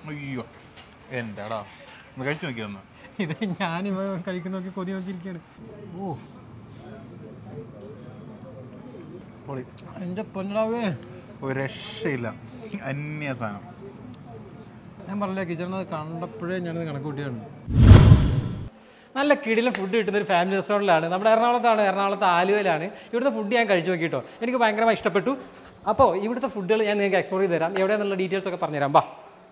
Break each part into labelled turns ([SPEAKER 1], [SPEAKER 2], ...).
[SPEAKER 1] അയ്യോ എന്താടാ ഒന്ന് കഴിച്ചു നോക്കി ഒന്ന്
[SPEAKER 2] ഇത് ഞാനിവ കഴിക്കുന്ന നോക്കി കൊതി നോക്കിയിരിക്കുകയാണ് ഓ
[SPEAKER 1] പൊളി
[SPEAKER 2] എൻ്റെ പൊന്നടാവേ
[SPEAKER 1] ഒരു രക്ഷയില്ല അന്യ സാധനം
[SPEAKER 2] ഞാൻ പറഞ്ഞില്ല കിച്ചണിൽ കണ്ടപ്പോഴേ ഞാനത് കണക്ക് കൂട്ടിയാണ് നല്ല കിടിലം ഫുഡ് കിട്ടുന്ന ഒരു ഫാമിലി റെസ്റ്റോറൻറ്റിലാണ് നമ്മുടെ എറണാകുളത്താണ് എറണാകുളത്ത് ആലുവയിലാണ് ഇവിടുത്തെ ഫുഡ് ഞാൻ കഴിച്ചു നോക്കിട്ടോ എനിക്ക് ഭയങ്കരമായി ഇഷ്ടപ്പെട്ടു അപ്പോൾ ഇവിടുത്തെ ഫുഡുകൾ ഞാൻ നിങ്ങൾക്ക് എക്സ്പ്ലോർ ചെയ്ത് തരാം എവിടെയാണെന്നുള്ള ഡീറ്റെയിൽസ് ഒക്കെ പറഞ്ഞുതരാം ബാ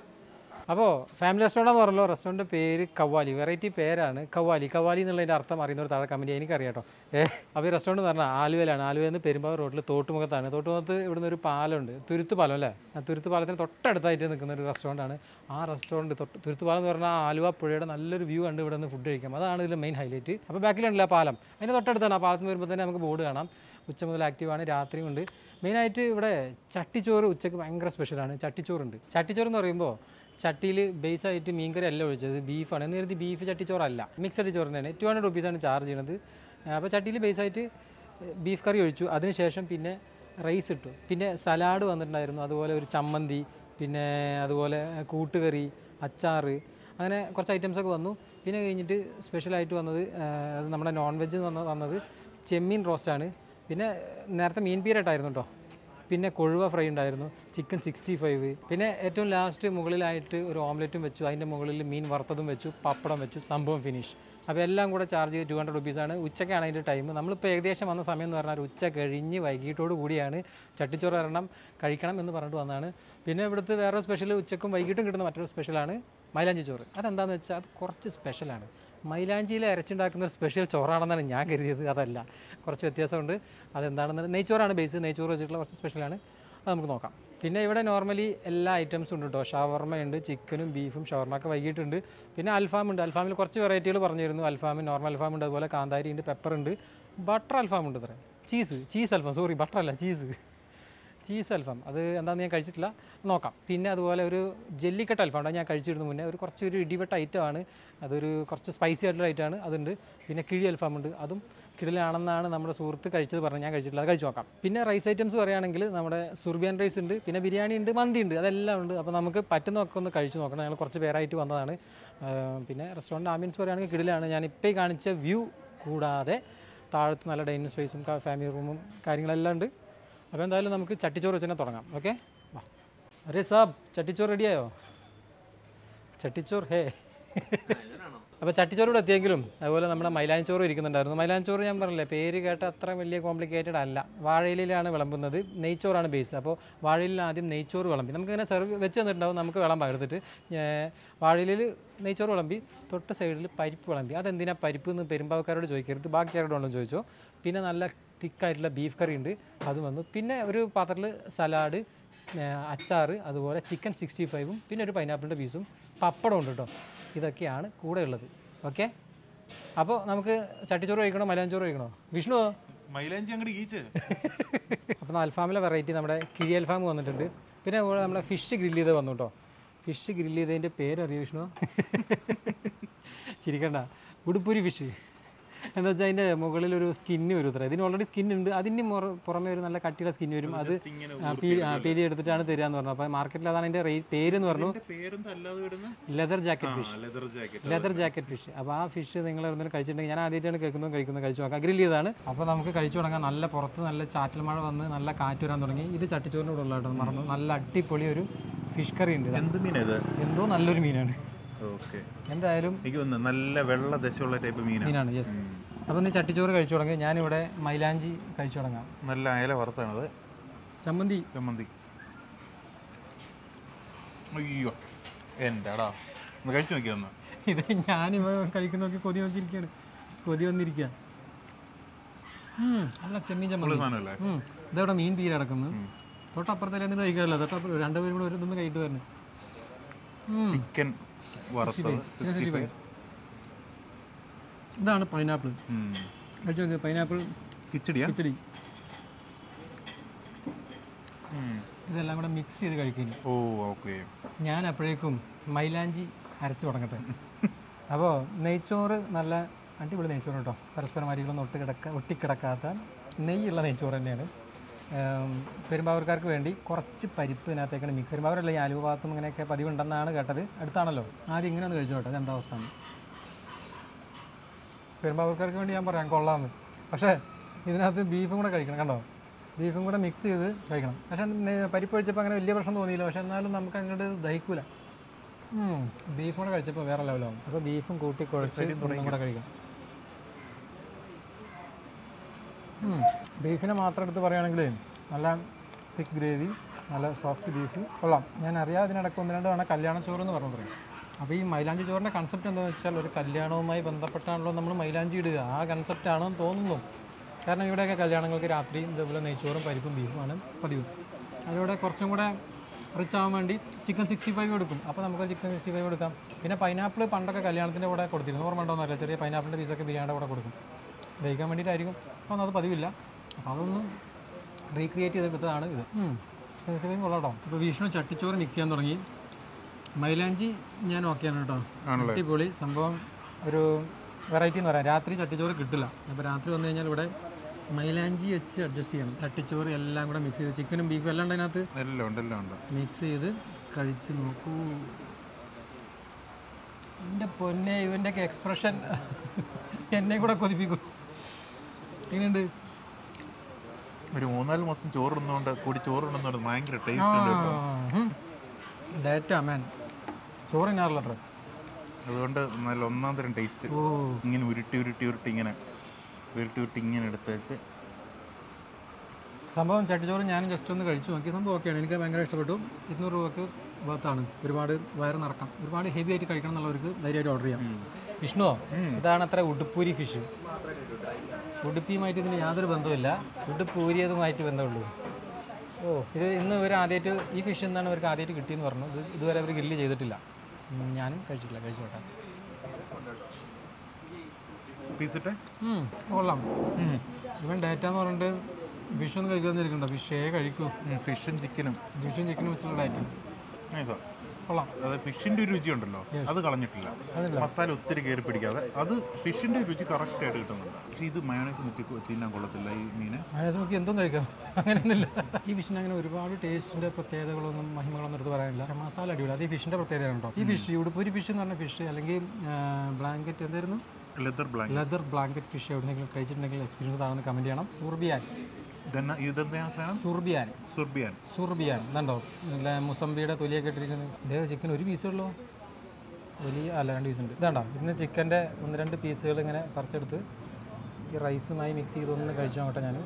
[SPEAKER 2] അപ്പോൾ ഫാമിലി റെസ്റ്റോറൻ്റ് എന്ന് പറഞ്ഞല്ലോ റെസ്റ്റോറൻറ്റ് പേര് കവാലി വെറൈറ്റി പേരാണ് കവാലി കവാലി എന്നുള്ളതിൻ്റെ അർത്ഥം അറിയുന്നവർ താഴെ കമൻറ്റ് എനിക്കറിയാം കേട്ടോ ഏ അപ്പോൾ ഈ റെസ്റ്റോറൻറ്റ് എന്ന് പറഞ്ഞാൽ ആലുവയിലാണ് ആലുവയിൽ നിന്ന് പെരുമ്പാവൂർ റോഡിൽ തോട്ടുമുഖത്താണ് തോട്ടുമുഖത്ത് ഇവിടുന്ന് ഒരു പാലമുണ്ട് തുരുത്ത് പാലം അല്ലേ ആ തുരുത്ത് പാലത്തിന് തൊട്ടടുത്തായിട്ട് നിൽക്കുന്ന ഒരു റെസ്റ്റോറൻ്റാണ് ആ റെസ്റ്റോറൻറ്റ് തൊട്ട് തുരുത്ത് പാലം എന്ന് പറഞ്ഞാൽ ആ ആലുവ പുഴയുടെ നല്ലൊരു വ്യൂ കണ്ട് ഇവിടെ നിന്ന് ഫുഡ് കഴിക്കാം അതാണ് ഇതിൽ മെയിൻ ഹൈലൈറ്റ് അപ്പോൾ ബാക്കിലുണ്ടല്ലോ ആ പാലം അതിൻ്റെ തൊട്ടടുത്താണ് ആ പാലത്തിന് വരുമ്പോൾ തന്നെ നമുക്ക് ബോർഡ് കാണാം ഉച്ച മുതൽ ആക്റ്റീവാണ് രാത്രിയും ഉണ്ട് മെയിനായിട്ട് ഇവിടെ ചട്ടിച്ചോറ് ഉച്ചയ്ക്ക് ഭയങ്കര സ്പെഷ്യലാണ് ചട്ടിച്ചോറുണ്ട് ചട്ടിച്ചോറ് എന്ന് പറയുമ്പോൾ ചട്ടിയിൽ ബേസ് ആയിട്ട് മീൻകറി അല്ല ഒഴിച്ചത് ബീഫാണ് എന്ന് കരുതി ബീഫ് ചട്ടിച്ചോറല്ല മിക്സഡ് ചോറ് തന്നെ ടു ഹൺഡ്രഡ് റുപ്പീസാണ് ചാർജ് ചെയ്യുന്നത് അപ്പോൾ ചട്ടിയിൽ ബേസ് ആയിട്ട് ബീഫ് കറി ഒഴിച്ചു അതിനുശേഷം പിന്നെ റൈസ് ഇട്ടു പിന്നെ സലാഡ് വന്നിട്ടുണ്ടായിരുന്നു അതുപോലെ ഒരു ചമ്മന്തി പിന്നെ അതുപോലെ കൂട്ടുകറി അച്ചാറ് അങ്ങനെ കുറച്ച് ഐറ്റംസ് ഒക്കെ വന്നു പിന്നെ കഴിഞ്ഞിട്ട് സ്പെഷ്യലായിട്ട് വന്നത് ആ, അത് നമ്മുടെ നോൺ വെജ് വന്ന വന്നത് ചെമ്മീൻ റോസ്റ്റാണ് പിന്നെ നേരത്തെ മീൻ പീരട്ടായിരുന്നു കേട്ടോ പിന്നെ കൊഴുവ ഫ്രൈ ഉണ്ടായിരുന്നു ചിക്കൻ സിക്സ്റ്റി ഫൈവ് പിന്നെ ഏറ്റവും ലാസ്റ്റ് മുകളിലായിട്ട് ഒരു ഓംലെറ്റും വെച്ചു അതിൻ്റെ മുകളിൽ മീൻ വറുത്തതും വെച്ചു പപ്പടം വെച്ചു സംഭവം ഫിനിഷ് അപ്പോൾ എല്ലാം കൂടെ ചാർജ് ചെയ്ത് ടു ഹൺഡ്രഡ് റുപ്പീസാണ് ഉച്ചയ്ക്കാണ് അതിൻ്റെ ടൈം നമ്മളിപ്പോൾ ഏകദേശം വന്ന സമയം എന്ന് പറഞ്ഞാൽ ഒരു ഉച്ച കഴിഞ്ഞ് വൈകിട്ടോട് കൂടിയാണ് ചട്ടിച്ചോറ് ഒരെണ്ണം കഴിക്കണം എന്ന് പറഞ്ഞിട്ട് വന്നതാണ് പിന്നെ ഇവിടുത്തെ വേറെ സ്പെഷ്യൽ ഉച്ചക്കും വൈകിട്ടും കിട്ടുന്ന മറ്റൊരു സ്പെഷ്യലാണ് മൈലാഞ്ചി ചോറ് അതെന്താണെന്ന് വെച്ചാൽ അത് കുറച്ച് സ്പെഷ്യലാണ് മൈലാഞ്ചിയിൽ അരച്ചുണ്ടാക്കുന്ന ഒരു സ്പെഷ്യൽ ചോറാണെന്നാണ് ഞാൻ കരുതിയത് അതല്ല കുറച്ച് വ്യത്യാസമുണ്ട് അതെന്താണെന്ന് നെയ്ച്ചോറാണ് ബേസ് നെയ്ച്ചോറ് വെച്ചിട്ടുള്ള കുറച്ച് സ്പെഷ്യലാണ് അത് നമുക്ക് നോക്കാം പിന്നെ ഇവിടെ നോർമലി എല്ലാ ഐറ്റംസും ഉണ്ട് കേട്ടോ ഷവർമ ഉണ്ട് ചിക്കനും ബീഫും ഷവർമ ഒക്കെ വൈകിട്ടുണ്ട് പിന്നെ അൽഫാം ഉണ്ട് അൽഫാമിൽ കുറച്ച് വെറൈറ്റികൾ പറഞ്ഞിരുന്നു അൽഫാം നോർമൽ അൽഫാം ഉണ്ട് അതുപോലെ കാന്താരി ഉണ്ട് പെപ്പർ ഉണ്ട് ബട്ടർ അൽഫാം ഉണ്ട് ഇത്ര ചീസ് ചീസ് അൽഫാം സോറി ബട്ടർ അല്ല ചീസ് ചീസ് അൽഫാം അത് എന്താണെന്ന് ഞാൻ കഴിച്ചിട്ടില്ല നോക്കാം പിന്നെ അതുപോലെ ഒരു ജെല്ലിക്കട്ട് അൽഫാം ഉണ്ട് അത് ഞാൻ കഴിച്ചിരുന്നു മുന്നേ ഒരു കുറച്ച് ഒരു ഇടിവെട്ട ഐറ്റമാണ് അതൊരു കുറച്ച് സ്പൈസി ആയിട്ടുള്ള ഐറ്റമാണ് അതുണ്ട് പിന്നെ കിഴി അൽഫാം ഉണ്ട് അതും കിടിലാണെന്നാണ് നമ്മുടെ സുഹൃത്ത് കഴിച്ചത് പറഞ്ഞ് ഞാൻ കഴിച്ചിട്ടില്ല അത് കഴിച്ച് നോക്കാം പിന്നെ റൈസ് ഐറ്റംസ് പറയുകയാണെങ്കിൽ നമ്മുടെ സുർബിയൻ റൈസ് ഉണ്ട് പിന്നെ ബിരിയാണി ഉണ്ട് മന്തി ഉണ്ട് അതെല്ലാം ഉണ്ട് അപ്പോൾ നമുക്ക് പറ്റുന്നതൊക്കെ ഒന്ന് കഴിച്ച് നോക്കണം ഞങ്ങൾ കുറച്ച് പേരായിട്ട് വന്നതാണ് ആ, പിന്നെ റെസ്റ്റോറൻറ്റ് ആംബിയൻസ് പറയുകയാണെങ്കിൽ കിടിലാണ് ഞാൻ ഇപ്പോൾ ഈ കാണിച്ച വ്യൂ കൂടാതെ താഴത്ത് നല്ല ഡൈനിങ് സ്പേസും ഫാമിലി റൂമും കാര്യങ്ങളെല്ലാം ഉണ്ട് അപ്പോൾ എന്തായാലും നമുക്ക് ചട്ടിച്ചോറ് വെച്ച് തന്നെ തുടങ്ങാം ഓക്കെ അരേ സാബ് ചട്ടിച്ചോറ് റെഡിയായോ ചട്ടിച്ചോറ് ഹേ അപ്പോൾ ചട്ടിച്ചോറ് ഇവിടെ എത്തിയെങ്കിലും അതുപോലെ നമ്മുടെ മൈലാഞ്ചോറ് ഇരിക്കുന്നുണ്ടായിരുന്നു മൈലാഞ്ചോറ് ഞാൻ പറഞ്ഞില്ലേ പേര് കേട്ട അത്ര വലിയ കോംപ്ലിക്കേറ്റഡ് അല്ല വാഴയിലാണ് വിളമ്പുന്നത് നെയ്ച്ചോറാണ് ബേസ് അപ്പോൾ വാഴയിലിൽ ആദ്യം നെയ്ച്ചോറ് വിളമ്പി നമുക്കിങ്ങനെ സെർവ് വെച്ച് തന്നിട്ടുണ്ടാവും നമുക്ക് വിളമ്പാം എടുത്തിട്ട് വാഴയിലിൽ നെയ്ച്ചോറ് വിളമ്പി തൊട്ട് സൈഡിൽ പരിപ്പ് വിളമ്പി അതെന്തിനാ പരിപ്പ് എന്ന് പെരുമ്പാവക്കാരോട് ചോദിക്കരുത് ബാക്കി ആരോട് ഉണ്ടോ ചോദിച്ചോ പിന്നെ നല്ല തിക്കായിട്ടുള്ള ബീഫ് കറി ഉണ്ട് അത് വന്നു പിന്നെ ഒരു പാത്രത്തിൽ സലാഡ് അച്ചാറ് അതുപോലെ ചിക്കൻ സിക്സ്റ്റി ഫൈവും പിന്നെ ഒരു പൈനാപ്പിളിൻ്റെ പീസും പപ്പടം ഉണ്ട് കേട്ടോ ഇതൊക്കെയാണ് കൂടെ ഉള്ളത് ഓക്കെ അപ്പോൾ നമുക്ക് ചട്ടിച്ചോറ് കഴിക്കണോ മലയാഞ്ചോറ് കഴിക്കണോ വിഷ്ണു
[SPEAKER 1] മൈലാഞ്ചി അങ്ങോട്ട് ഈച്ച്
[SPEAKER 2] അപ്പോൾ അൽഫാമിലെ വെറൈറ്റി നമ്മുടെ കിഴി അൽഫാം വന്നിട്ടുണ്ട് പിന്നെ അതുപോലെ നമ്മുടെ ഫിഷ് ഗ്രില്ല് ചെയ്ത് വന്നു കേട്ടോ ഫിഷ് ഗ്രില്ല് ചെയ്തതിൻ്റെ പേരറിയോ വിഷ്ണു ചിരിക്കണ്ട ഉടുപ്പൂരി ഫിഷ് എന്താ വെച്ചാൽ അതിൻ്റെ മുകളിൽ ഒരു സ്കിന്ന് വരും ഇത്ര ഇതിന് ഓൾറെഡി സ്കിൻ ഉണ്ട് അതിന് മുറ- പുറമെ ഒരു നല്ല കട്ടിയുള്ള സ്കിന്ന് വരും അത്
[SPEAKER 1] ഇങ്ങനെ
[SPEAKER 2] ആ, പീ- ആ, പീലി എടുത്തിട്ടാണ് തരിക എന്ന് പറഞ്ഞു അപ്പോൾ മാർക്കറ്റിൽ അതാണ് അതിൻ്റെ റേറ്റ് പേരെന്ന് പറഞ്ഞു
[SPEAKER 1] ഇതിന്റെ പേരെന്താ അല്ലാതെ വിടുന്ന
[SPEAKER 2] leather jacket fish
[SPEAKER 1] leather jacket
[SPEAKER 2] leather jacket fish അപ്പോൾ ആ ഫിഷ് നിങ്ങൾ എന്തെങ്കിലും കഴിച്ചിട്ടുണ്ടെങ്കിൽ ഞാൻ ആദ്യമായിട്ടാണ് കേൾക്കുന്നത് കഴിക്കുന്നത് കഴിച്ചു നോക്കാം ഗ്രിൽ ചെയ്താണ് അപ്പോൾ നമുക്ക് കഴിച്ചു തുടങ്ങാം നല്ല പുറത്ത് നല്ല ചാറ്റൽ മഴ വന്ന് നല്ല കാറ്റ് വരാൻ തുടങ്ങി ഇത് ചട്ടിച്ചോറിൻ്റെ കൂടെ ഉള്ള കേട്ടോ മറന്നു നല്ല അടിപൊളി ഒരു ഫിഷ് കറി ഉണ്ട്
[SPEAKER 1] എന്ത് മീനാ ഇത്
[SPEAKER 2] എന്തോ നല്ലൊരു മീനാണ്
[SPEAKER 1] ഓക്കെ
[SPEAKER 2] എന്തായാലും
[SPEAKER 1] എനിക്ക് തോന്നുന്നു നല്ല വെള്ള ദശയുള്ള ടൈപ്പ് മീനാണ്
[SPEAKER 2] മീനാണ് യെസ് അപ്പോൾ നീ ചട്ടിച്ചോറ് കഴിച്ചു തുടങ്ങി ഞാനിവിടെ മൈലാഞ്ചി കഴിച്ചു തുടങ്ങാം
[SPEAKER 1] നല്ല അയല വറുത്താണത്
[SPEAKER 2] ചമ്മന്തി
[SPEAKER 1] ചമ്മന്തി അയ്യോ എന്താടാ ഒന്ന് കഴിച്ചു നോക്കി ഒന്ന്
[SPEAKER 2] ഇത് ഞാനിവ കഴിക്കുന്ന നോക്കി കൊതി നോക്കിയിരിക്കുകയാണ് കൊതി വന്നിരിക്കുക ഉം, നല്ല ചെമ്മീൻ
[SPEAKER 1] ഉള്ള
[SPEAKER 2] ചമ്മന്തി
[SPEAKER 1] സാധനമല്ലേ
[SPEAKER 2] ഉം. ഇതവിടെ മീൻ പീര കിടക്കുന്നു തൊട്ടപ്പുറത്തേലും എന്തെങ്കിലും കഴിക്കാറില്ല തൊട്ടപ്പുറം രണ്ടുപേരും കൂടെ ഒരു കഴിയിട്ട് വരുന്നു
[SPEAKER 1] ചിക്കൻ വറുത്തത് സിക്സ്റ്റി ഫൈവ്
[SPEAKER 2] ഇതാണ് പൈനാപ്പിൾ കഴിച്ചു നോക്ക് പൈനാപ്പിൾ
[SPEAKER 1] കിച്ചടിയാ
[SPEAKER 2] കിച്ചടി ഇതെല്ലാം കൂടെ മിക്സ് ചെയ്ത് കഴിക്കുന്നു
[SPEAKER 1] ഓ ഓക്കെ
[SPEAKER 2] ഞാൻ അപ്പോഴേക്കും മൈലാഞ്ചി അരച്ച് തുടങ്ങട്ടെ അപ്പോൾ നെയ്ച്ചോറ് നല്ല അടിപൊളി നെയ്ച്ചോറ് കേട്ടോ പരസ്പരം അരികളൊന്നും ഒട്ടി കിടക്ക ഒട്ടിക്കിടക്കാത്ത നെയ്യുള്ള നെയ്ച്ചോറ് തന്നെയാണ് ഏം, പെരുമ്പാവൂർക്കാർക്ക് വേണ്ടി കുറച്ച് പരിപ്പ് ഇതിനകത്തേക്കാണ് മിക്സ് പെരുമ്പാവൂരല്ല ഈ ആലുവ ഭാഗത്തും ഇങ്ങനെയൊക്കെ പതിവുണ്ടെന്നാണ് കേട്ടത് അടുത്താണല്ലോ ആദ്യം ഇങ്ങനെ ഒന്ന് കഴിച്ചു കേട്ടോ അതെന്താ അവസ്ഥ പെരുമ്പാവൂർക്കാർക്ക് വേണ്ടി ഞാൻ പറയാം കൊള്ളാമെന്ന് പക്ഷേ ഇതിനകത്ത് ബീഫും കൂടെ കഴിക്കണം കണ്ടോ ബീഫും കൂടെ മിക്സ് ചെയ്ത് കഴിക്കണം പക്ഷേ നെ- പരിപ്പ് കഴിച്ചപ്പോൾ അങ്ങനെ വലിയ പ്രശ്നം തോന്നിയില്ല പക്ഷേ എന്നാലും നമുക്ക് അങ്ങോട്ട് ദഹിക്കൂല ബീഫും കൂടെ കഴിച്ചപ്പോൾ വേറെ ലെവലാവും അപ്പോൾ ബീഫും കൂട്ടി കുഴച്ച് ഒന്നും കൂടെ കഴിക്കാം ഉം. ബീഫിനെ മാത്രം എടുത്ത് പറയുകയാണെങ്കിൽ നല്ല തിക്ക് ഗ്രേവി നല്ല സോഫ്റ്റ് ബീഫ് കൊള്ളാം ഞാൻ അറിയാം ഇതിനിടയ്ക്ക് ഒന്ന് രണ്ട് തവണ കല്യാണ ചോറ് എന്ന് പറഞ്ഞു പറയും അപ്പോൾ ഈ മൈലാഞ്ചി ചോറിൻ്റെ കൺസെപ്റ്റ് എന്താണെന്ന് വെച്ചാൽ ഒരു കല്യാണവുമായി ബന്ധപ്പെട്ടാണല്ലോ നമ്മൾ മൈലാഞ്ചി ഇടുക ആ കൺസെപ്റ്റ് ആണെന്ന് തോന്നുന്നു കാരണം ഇവിടെയൊക്കെ കല്യാണങ്ങൾക്ക് രാത്രി ഇതേപോലെ നെയ്ച്ചോറും പരിപ്പും ബീഫുമാണ് പതിവ് അതിലൂടെ കുറച്ചും കൂടെ റിച്ച് ആവാൻ വേണ്ടി ചിക്കൻ സിക്സ്റ്റി ഫൈവ് കൊടുക്കും അപ്പോൾ നമുക്ക് ചിക്കൻ സിക്സ്റ്റി ഫൈവ് കൊടുക്കാം പിന്നെ പൈനാപ്പിൾ പണ്ടൊക്കെ കല്യാണത്തിൻ്റെ കൂടെ കൊടുത്തിരുന്നു ഓർമ്മ ഉണ്ടോന്ന് അറിയില്ല ചെറിയ പൈനാപ്പിളിൻ്റെ പീസൊക്കെ ബിരിയാണിയുടെ കൂടെ കൊടുക്കും ദഹിക്കാൻ വേണ്ടിയിട്ടായിരിക്കും അപ്പോൾ അത് പതിവില്ല അപ്പോൾ അതൊന്ന് റീക്രിയേറ്റ് ചെയ്തെടുത്തതാണ് ഇത് ചിക്കൻ കൊള്ളാട്ടോ ഇപ്പോൾ വിഷ്ണു ചട്ടിച്ചോറ് മിക്സ് ചെയ്യാൻ തുടങ്ങി മൈലാഞ്ചി ഞാൻ ഓക്കെയാണ് കേട്ടോ
[SPEAKER 1] ആണല്ലേ
[SPEAKER 2] അടിപൊളി സംഭവം ഒരു വെറൈറ്റി എന്ന് പറയാം രാത്രി ചട്ടിച്ചോറ് കിട്ടില്ല അപ്പോൾ രാത്രി വന്നു കഴിഞ്ഞാൽ ഇവിടെ മൈലാഞ്ചി വെച്ച് അഡ്ജസ്റ്റ് ചെയ്യണം ചട്ടിച്ചോറ് എല്ലാം കൂടെ മിക്സ് ചെയ്ത് ചിക്കനും ബീഫും എല്ലാം ഉണ്ട് അതിനകത്ത്
[SPEAKER 1] എല്ലാം ഉണ്ട് എല്ലാം ഉണ്ട്
[SPEAKER 2] മിക്സ് ചെയ്ത് കഴിച്ച് നോക്കൂ എൻ്റെ പൊന്നെ ഇവൻ്റെയൊക്കെ എക്സ്പ്രഷൻ എന്നെ കൂടെ കൊതിപ്പിക്കും എങ്ങനെയുണ്ട്
[SPEAKER 1] ഒരു മൂന്നാല് മാസം ചോറുണ്ണുകൊണ്ട് കൂടി ചോറുണ്ണുന്നതുകൊണ്ട് ഭയങ്കര ടേസ്റ്റ് ഉണ്ട് കേട്ടോ
[SPEAKER 2] ഡേറ്റ മാൻ ചോറിനാറില്ല അത്ര
[SPEAKER 1] അതുകൊണ്ട് നല്ല ഒന്നാം തരം ടേസ്റ്റ്
[SPEAKER 2] ഓ
[SPEAKER 1] ഇങ്ങനെ ഉരുട്ടി ഉരുട്ടി ഉരുട്ടി ഇങ്ങനെ ഉരുട്ടി ഉരുട്ടി ഇങ്ങനെ എടുത്ത് വെച്ച്
[SPEAKER 2] സംഭവം ചട്ടിച്ചോറ് ഞാൻ ജസ്റ്റ് ഒന്ന് കഴിച്ചു നോക്കി സംഭവം ഓക്കെയാണ് എനിക്ക് ഭയങ്കര ഇഷ്ടപ്പെട്ടു ഇരുന്നൂറ് രൂപക്ക് വർത്താണ് ഒരുപാട് വയറ് നിറക്കാം ഒരുപാട് ഹെവി ആയിട്ട് കഴിക്കണം എന്നുള്ളവർക്ക് ധൈര്യമായിട്ട് ഓർഡർ ചെയ്യാം വിഷ്ണുവോ ഇതാണ് അത്ര ഉടുപ്പൂരി ഫിഷ് ഉടുപ്പിയുമായിട്ട് ഇതിന് യാതൊരു ബന്ധവുമില്ല ഉടുപ്പൂരിയതുമായിട്ട് ബന്ധമുള്ളൂ ഓ ഇത് ഇന്ന് ഇവർ ആദ്യമായിട്ട് ഈ ഫിഷ് എന്നാണ് ഇവർക്ക് ആദ്യമായിട്ട് കിട്ടിയെന്ന് പറഞ്ഞു ഇത് ഇതുവരെ അവർ ഗ്രില്ല് ചെയ്തിട്ടില്ല ഉം, ഞാനും കഴിച്ചിട്ടില്ല കഴിച്ചു നോക്കാം
[SPEAKER 1] പീസിട്ടെ
[SPEAKER 2] ഉം, കൊള്ളാം ഇവൻ ഡേറ്റ എന്ന് പറഞ്ഞിട്ട് ഫിഷ് ഒന്നും കഴിക്കാന്നിരിക്കണ്ട ഫിഷേ കഴിക്കൂ
[SPEAKER 1] ഫിഷും ചിക്കനും
[SPEAKER 2] ഫിഷും ചിക്കനും വെച്ചുള്ള ഡയറ്റ്
[SPEAKER 1] നൈസാ
[SPEAKER 2] കൊള്ളാം
[SPEAKER 1] അത് ഫിഷിന്റെ ഒരു രുചി ഉണ്ടല്ലോ അത് കളഞ്ഞിട്ടില്ല
[SPEAKER 2] അതില്ല.
[SPEAKER 1] മസാല ഒത്തിരി കയറി പിടിക്കാതെ അത് ഫിഷിന്റെ രുചി കറക്റ്റ് ആയിട്ട് കിട്ടുന്നുണ്ട് പക്ഷേ ഇത് മയോണൈസ് മുക്കി കൊ- തിന്നാൻ കൊള്ളത്തില്ല ഈ മീന്
[SPEAKER 2] മയോണൈസ് നമുക്ക് എന്തും കഴിക്കാം അങ്ങനെയൊന്നുമില്ല ഈ ഫിഷിന് അങ്ങനെ ഒരുപാട് ടേസ്റ്റിന്റെ പ്രത്യേകതകളൊന്നും മഹിമകളൊന്നും എടുത്ത് പറയാനില്ല പക്ഷേ മസാല അടിപൊളി അത് ഈ ഫിഷിന്റെ പ്രത്യേകതയാണ് കേട്ടോ ഈ ഫിഷ് ഉടുപ്പൊരു ഫിഷ് എന്ന് പറഞ്ഞ ഫിഷ് അല്ലെങ്കിൽ ബ്ലാങ്കറ്റ് എന്തായിരുന്നു
[SPEAKER 1] leather blank
[SPEAKER 2] leather blanket fish എവിടെയെങ്കിലും കഴിച്ചിട്ടുണ്ടെങ്കിൽ എക്സ്പീരിയൻസ് താണെന്ന് കമന്റ് ചെയ്യണം സൂർബിയാൻ
[SPEAKER 1] ഇതെന്നാ ഇതെന്താ സാധനം
[SPEAKER 2] സുർബിയാൻ
[SPEAKER 1] സുർബിയാൻ
[SPEAKER 2] സുർബിയാൻ ഇതുണ്ടോ നല്ല മുസംബിയുടെ തൊലിയൊക്കെ ഇട്ടിരിക്കുന്നത് ഇതേ ചിക്കൻ ഒരു പീസേ ഉള്ളൂ വലിയ അല്ല രണ്ട് പീസ് ഉണ്ട് ഇതാണ്ടോ ഇന്ന് ചിക്കൻ്റെ ഒന്ന് രണ്ട് പീസുകൾ ഇങ്ങനെ പറിച്ചെടുത്ത് ഈ റൈസുമായി മിക്സ് ചെയ്തൊന്ന് കഴിച്ചു നോക്കട്ടെ ഞാൻ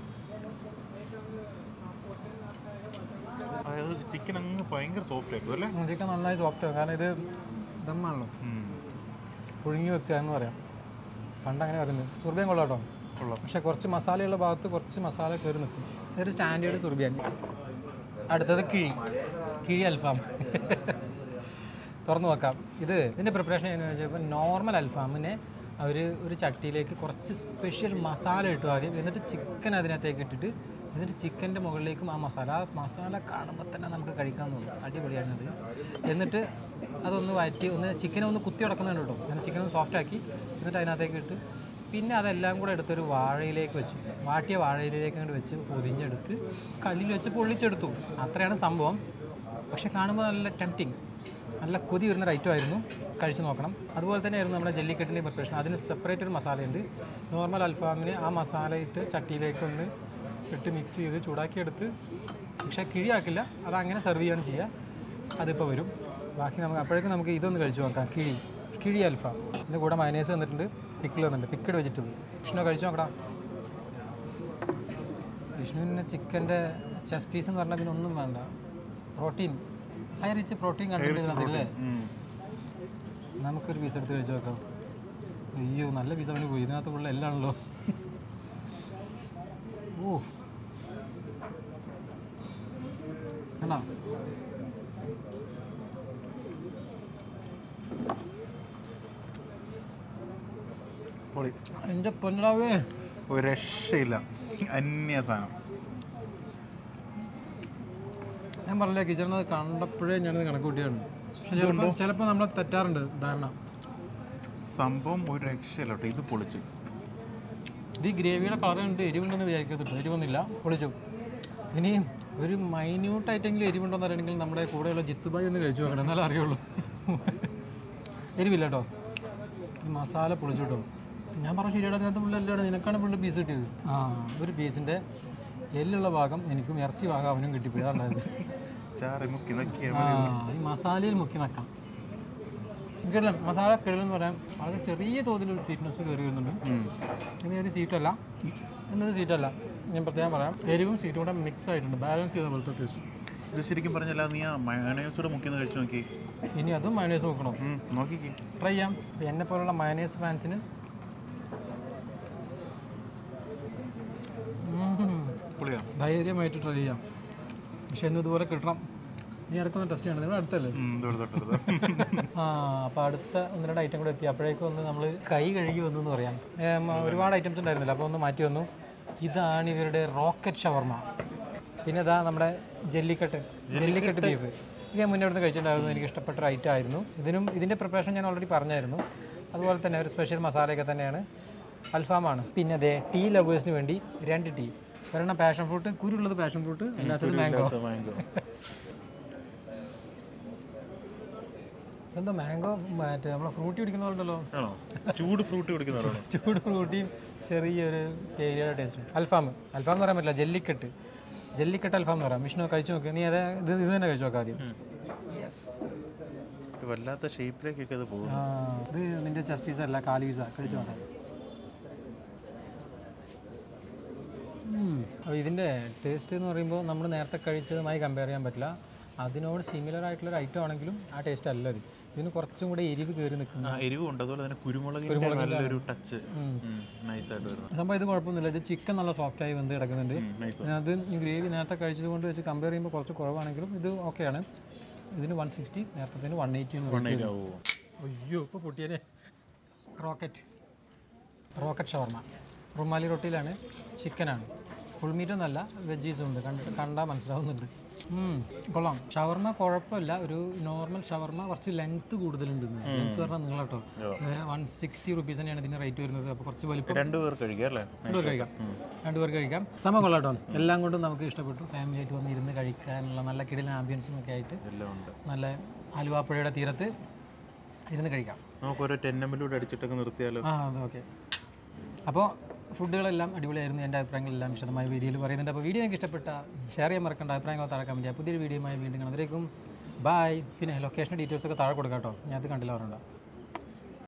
[SPEAKER 1] അതായത് ചിക്കൻ അങ്ങ് ഭയങ്കര സോഫ്റ്റ് ആയിരിക്കും അല്ലേ
[SPEAKER 2] ചിക്കൻ നന്നായി സോഫ്റ്റ് ആണ് കാരണം ഇത് ദമ്മാണല്ലോ
[SPEAKER 1] ഉം.
[SPEAKER 2] പുഴുങ്ങി വെക്കുക എന്ന് പറയാം പണ്ട് അങ്ങനെ പറയുന്നത് സുർബിയൻ കൊള്ളാം കേട്ടോ
[SPEAKER 1] കൊള്ളാം
[SPEAKER 2] പക്ഷെ കുറച്ച് മസാലയുള്ള ഭാഗത്ത് കുറച്ച് മസാല കയറി നിൽക്കും ഇതൊരു സ്റ്റാൻഡേർഡ് സുർബിയാൻ അടുത്തത് കിഴി കിഴി അൽഫാം തുറന്നു നോക്കാം ഇത് ഇതിൻ്റെ പ്രിപ്പറേഷൻ എങ്ങനെയാണെന്ന് വെച്ചാൽ നോർമൽ അൽഫാമിനെ അവർ ഒരു ചട്ടിയിലേക്ക് കുറച്ച് സ്പെഷ്യൽ മസാല ഇട്ടു ആദ്യം എന്നിട്ട് ചിക്കൻ അതിനകത്തേക്ക് ഇട്ടിട്ട് എന്നിട്ട് ചിക്കൻ്റെ മുകളിലേക്കും ആ മസാല ആ മസാല കാണുമ്പോൾ തന്നെ നമുക്ക് കഴിക്കാൻ തോന്നും അടിപൊളിയാണ് ഇത് എന്നിട്ട് അതൊന്ന് വഴറ്റി ഒന്ന് ചിക്കനെ ഒന്ന് കുത്തി ഉടക്കുന്നുണ്ട് കേട്ടോ അങ്ങനെ ചിക്കൻ ഒന്ന് സോഫ്റ്റ് ആക്കി എന്നിട്ട് അതിനകത്തേക്ക് ഇട്ട് പിന്നെ അതെല്ലാം കൂടെ എടുത്തൊരു വാഴയിലേക്ക് വെച്ചു വാട്ടിയ വാഴയിലേക്ക് അങ്ങോട്ട് വെച്ച് പൊതിഞ്ഞെടുത്ത് കല്ലിൽ വെച്ച് പൊള്ളിച്ചെടുത്തു അത്രയാണ് സംഭവം പക്ഷെ കാണുമ്പോൾ നല്ല ടെംപ്റ്റിങ് നല്ല കൊതി വരുന്ന ഒരു ഐറ്റം ആയിരുന്നു കഴിച്ച് നോക്കണം അതുപോലെ തന്നെയായിരുന്നു നമ്മുടെ ജല്ലിക്കെട്ടിൻ്റെ പ്രിപ്പറേഷൻ അതിന് സെപ്പറേറ്റ് ഒരു മസാലയുണ്ട് നോർമൽ അൽഫാമിന് ആ മസാല ഇട്ട് ചട്ടിയിലേക്ക് ഒന്ന് ഇട്ട് മിക്സ് ചെയ്ത് ചൂടാക്കിയെടുത്ത് പക്ഷേ കിഴിയാക്കില്ല അത് അങ്ങനെ സെർവ് ചെയ്യാണ് ചെയ്യുക അതിപ്പോൾ വരും ബാക്കി നമുക്ക് അപ്പോഴേക്കും നമുക്ക് ഇതൊന്ന് കഴിച്ചു നോക്കാം കിഴി കിഴി അൽഫാം ഇതിൻ്റെ കൂടെ മയനേസ് തന്നിട്ടുണ്ട് പിക്കിൾ തന്നിട്ടുണ്ട് പിക്കഡ് വെജിറ്റബിൾ വിഷ്ണു കഴിച്ചു നോക്കടാ വിഷ്ണുവിന് ചിക്കൻ്റെ ചെസ് പീസ് എന്ന് പറഞ്ഞാൽ പിന്നെ ഒന്നും വേണ്ട പ്രോട്ടീൻ ഹൈ റിച്ച് പ്രോട്ടീൻ കണ്ടിട്ടില്ലേ
[SPEAKER 1] ഉം.
[SPEAKER 2] നമുക്കൊരു പീസ് എടുത്ത് കഴിച്ചു നോക്കാം അയ്യോ നല്ല പീസ് അവന് പോയി ഇതിനകത്ത് ഉള്ള എല്ലാം ആണല്ലോ ഓ കണ്ടാ
[SPEAKER 1] പൊളി
[SPEAKER 2] എൻ്റെ പൊന്നാവേ
[SPEAKER 1] ഒരു രക്ഷയില്ല അന്യ സാധനം
[SPEAKER 2] ഞാൻ പറഞ്ഞില്ല കിച്ചണിൽ കണ്ടപ്പോഴേ ഞാനിത് കണക്ക് കൂട്ടിയാണ് പക്ഷെ ചിലപ്പോൾ ചിലപ്പോൾ നമ്മൾ തെറ്റാറുണ്ട് ധാരണ
[SPEAKER 1] സംഭവം ഒരു രക്ഷയില്ല കേട്ടോ ഇത് പൊളിച്ച്
[SPEAKER 2] ഇത് ഈ ഗ്രേവിയുടെ കളർ ഉണ്ട് എരിവുണ്ടെന്ന് വിചാരിക്കത്തില്ല എരിവൊന്നുമില്ല പൊളിച്ചു ഇനി ഒരു മൈന്യൂട്ട് ആയിട്ടെങ്കിലും എരിവുണ്ടോന്ന് അറിയണമെങ്കിൽ നമ്മുടെ കൂടെയുള്ള ജിത്തുബായി ഒന്ന് കഴിച്ചു നോക്കണം എന്നാലേ അറിയുള്ളൂ എരിവില്ല കേട്ടോ ഈ മസാല പൊളിച്ചു കേട്ടോ ഞാൻ പറഞ്ഞ ശരിയാണ് അതിനകത്ത് പുള്ളി അല്ലാണ്ട് നിനക്കാണ് പുള്ളി പീസ് കിട്ടിയത് ആ ഒരു പീസിൻ്റെ എല്ലുള്ള ഭാഗം എനിക്കും ഇറച്ചി ഭാഗം അവനും കിട്ടിപ്പോയി അതാണ്ടായത്
[SPEAKER 1] ചാറി മുക്കി നക്കിയ
[SPEAKER 2] ആ ഈ മസാലയിൽ മുക്കി നക്കാം കിടലം മസാല കിടലെന്ന് പറയാൻ വളരെ ചെറിയ തോതിലൊരു സ്വീറ്റ്നെസ് കയറി വരുന്നുണ്ട് ഇനി ഒരു സീറ്റല്ല എന്നത് സീറ്റല്ല ഞാൻ പ്രത്യേകം പറയാം എരിവും സീറ്റും കൂടെ മിക്സ് ആയിട്ടുണ്ട് ബാലൻസ് ചെയ്ത പോലത്തെ ടേസ്റ്റ്
[SPEAKER 1] ഇത് ശരിക്കും പറഞ്ഞാൽ നീ ആ മയണൈസോടെ മുക്കിന്ന് കഴിച്ചു നോക്കി
[SPEAKER 2] ഇനി അതും മയനേസ് നോക്കണം
[SPEAKER 1] ഉം, നോക്കിക്കേ
[SPEAKER 2] ട്രൈ ചെയ്യാം ഇപ്പം എന്നെ പോലുള്ള മയനേസ് ഫാൻസിന്
[SPEAKER 1] പൊളിയാ
[SPEAKER 2] ധൈര്യമായിട്ട് ട്രൈ ചെയ്യാം പക്ഷെ ഇന്ന് ഇതുപോലെ കിട്ടണം നീ അടുത്തൊന്ന് ടെസ്റ്റ് ചെയ്യണം നിങ്ങൾ അടുത്തല്ലേ
[SPEAKER 1] ഉം, ഇത് എടുത്തോ, എടുത്തോ.
[SPEAKER 2] ആ അപ്പോൾ അടുത്ത ഒന്ന് രണ്ട് ഐറ്റം കൂടെ എത്തി അപ്പോഴേക്കും ഒന്ന് നമ്മൾ കൈ കഴുകി വന്നു എന്ന് പറയാം ഏം, ഒരുപാട് ഐറ്റംസ് ഉണ്ടായിരുന്നില്ല അപ്പോൾ ഒന്ന് മാറ്റി വന്നു ഇതാണ് ഇവരുടെ റോക്കറ്റ് ഷവർമ പിന്നെ ഇതാ നമ്മുടെ ജല്ലിക്കട്ട് ജല്ലിക്കട്ട് ബീഫ് ഇത് ഞാൻ മുന്നേ ഇവിടുന്ന് കഴിച്ചിട്ടുണ്ടായിരുന്നു എനിക്ക് ഇഷ്ടപ്പെട്ട ഒരു ഐറ്റം ആയിരുന്നു ഇതിനും ഇതിൻ്റെ പ്രിപ്പറേഷൻ ഞാൻ ഓൾറെഡി പറഞ്ഞായിരുന്നു അതുപോലെ തന്നെ ഒരു സ്പെഷ്യൽ മസാലയൊക്കെ തന്നെയാണ് അൽഫാമാണ് പിന്നെ അതെ ടീ ലവേഴ്സിന് വേണ്ടി രണ്ട് ടീ ഒരെണ്ണം പാഷൻ ഫ്രൂട്ട് കുരുള്ളത് പാഷൻ ഫ്രൂട്ട് അല്ലാത്തത് മാംഗോ
[SPEAKER 1] ഇത് വാങ്ങിക്കോ.
[SPEAKER 2] എന്താ മാംഗോ മറ്റേ നമ്മളെ ഫ്രൂട്ടി കുടിക്കുന്ന പോലെ ഉണ്ടല്ലോ
[SPEAKER 1] ആണോ ചൂട് ഫ്രൂട്ട് കുടിക്കുന്നവരാണോ
[SPEAKER 2] ചൂട് ഫ്രൂട്ടിയും ചെറിയൊരു കേരിയുടെ ടേസ്റ്റ് അൽഫാം അൽഫാം എന്ന് പറയാൻ പറ്റില്ല ജല്ലിക്കെട്ട് ജല്ലിക്കെട്ട് അൽഫാം എന്ന് പറയാം വിഷ്ണു കഴിച്ചു നോക്ക് നീ അതെ ഇത് ഇത് തന്നെ കഴിച്ചു നോക്കാം ആദ്യം
[SPEAKER 1] ഒരു വല്ലാത്ത ഷേപ്പിലേക്കൊക്കെ അത് പോകും
[SPEAKER 2] ആ ഇത് നിന്റെ ചെസ് പീസ അല്ല കാലി പീസ കഴിച്ചു നോക്കാം അപ്പോൾ ഇതിൻ്റെ ടേസ്റ്റ് എന്ന് പറയുമ്പോൾ നമ്മൾ നേരത്തെ കഴിച്ചതുമായി കമ്പയർ ചെയ്യാൻ പറ്റില്ല അതിനോട് സിമിലർ ആയിട്ടുള്ള ഒരു ഐറ്റം ആണെങ്കിലും ആ ടേസ്റ്റ് അല്ല ഇത് ഇതിന് കുറച്ചും കൂടെ എരിവ് കയറി നിൽക്കുന്നു
[SPEAKER 1] ആ എരിവുണ്ട് അതുപോലെ തന്നെ കുരുമുളകിന്റെ നല്ലൊരു ടച്ച് നൈസായിട്ട് വരുന്നത്
[SPEAKER 2] സംഭവം ഇത് കുഴപ്പമൊന്നുമില്ല ഇത് ചിക്കൻ നല്ല സോഫ്റ്റായി വെന്ത് കിടക്കുന്നുണ്ട്
[SPEAKER 1] നൈസ്
[SPEAKER 2] അത് ഈ ഗ്രേവി നേരത്തെ കഴിച്ചത് കൊണ്ട് വെച്ച് കമ്പയർ ചെയ്യുമ്പോൾ കുറച്ച് കുറവാണെങ്കിലും ഇത് ഓക്കെയാണ് ഇതിന് വൺ സിക്സ്റ്റി നേരത്തെ വൺ എയ്റ്റി എന്ന്
[SPEAKER 1] ആവോ
[SPEAKER 2] അയ്യോ ഇപ്പോൾ പൊട്ടിയനെ റോക്കറ്റ് റോക്കറ്റ് ഷവർമ റുമാലി റൊട്ടിയിലാണ് ചിക്കനാണ് ഫുൾ മീറ്റ് ഒന്നല്ല വെജീസും ഉണ്ട് കണ്ടിട്ട് കണ്ടാൽ മനസ്സിലാവുന്നുണ്ട് ഉം, കൊള്ളാം ഷവർമ കുഴപ്പമില്ല ഒരു നോർമൽ ഷവർമ കുറച്ച് ലെങ്ത് കൂടുതലുണ്ട് ലെങ്ത് പറഞ്ഞാൽ നിങ്ങൾ കേട്ടോ വൺ സിക്സ്റ്റി റുപ്പീസ് തന്നെയാണ് ഇതിന് റേറ്റ് വരുന്നത് അപ്പോൾ കുറച്ച് വലിപ്പം
[SPEAKER 1] രണ്ടു പേർ കഴിക്കാം അല്ലേ
[SPEAKER 2] രണ്ടുപേർ കഴിക്കാം രണ്ടുപേർ കഴിക്കാം സമയം കൊള്ളാട്ടോ എല്ലാം കൊണ്ടും നമുക്ക് ഇഷ്ടപ്പെട്ടു ഫാമിലി ആയിട്ട് വന്ന് ഇരുന്ന് കഴിക്കാനുള്ള നല്ല കിടിലൻ ആംബിയൻസും ഒക്കെ ആയിട്ട്
[SPEAKER 1] എല്ലാം ഉണ്ട്
[SPEAKER 2] നല്ല ആലുവാപ്പുഴയുടെ തീരത്ത് ഇരുന്ന് കഴിക്കാം
[SPEAKER 1] നമുക്ക് ഓരോ ടെന്നമ്മിലൂടെ അടിച്ചിട്ടൊക്കെ നിർത്തിയാലോ
[SPEAKER 2] ആ അതെ ഓക്കെ അപ്പോൾ ഫുഡുകളെല്ലാം അടിപൊളിയായിരുന്നു എൻ്റെ അഭിപ്രായങ്ങളെല്ലാം വിശദമായ വീഡിയോയിൽ പറയുന്നുണ്ട് അപ്പോൾ വീഡിയോ നിങ്ങൾക്ക് ഇഷ്ടപ്പെട്ട ഷെയർ ചെയ്യാൻ മറക്കേണ്ട അഭിപ്രായങ്ങൾ താഴെ കമൻറ്റ് ചെയ്യുക പുതിയൊരു വീഡിയോയുമായി വീണ്ടും കാണാം അതിലേക്കും ബായ് പിന്നെ ലൊക്കേഷൻ ഡീറ്റെയിൽസ് ഒക്കെ താഴെ കൊടുക്കാം കേട്ടോ ഞാൻ അത് കണ്ടില്ല പറഞ്ഞിട്ടുണ്ടോ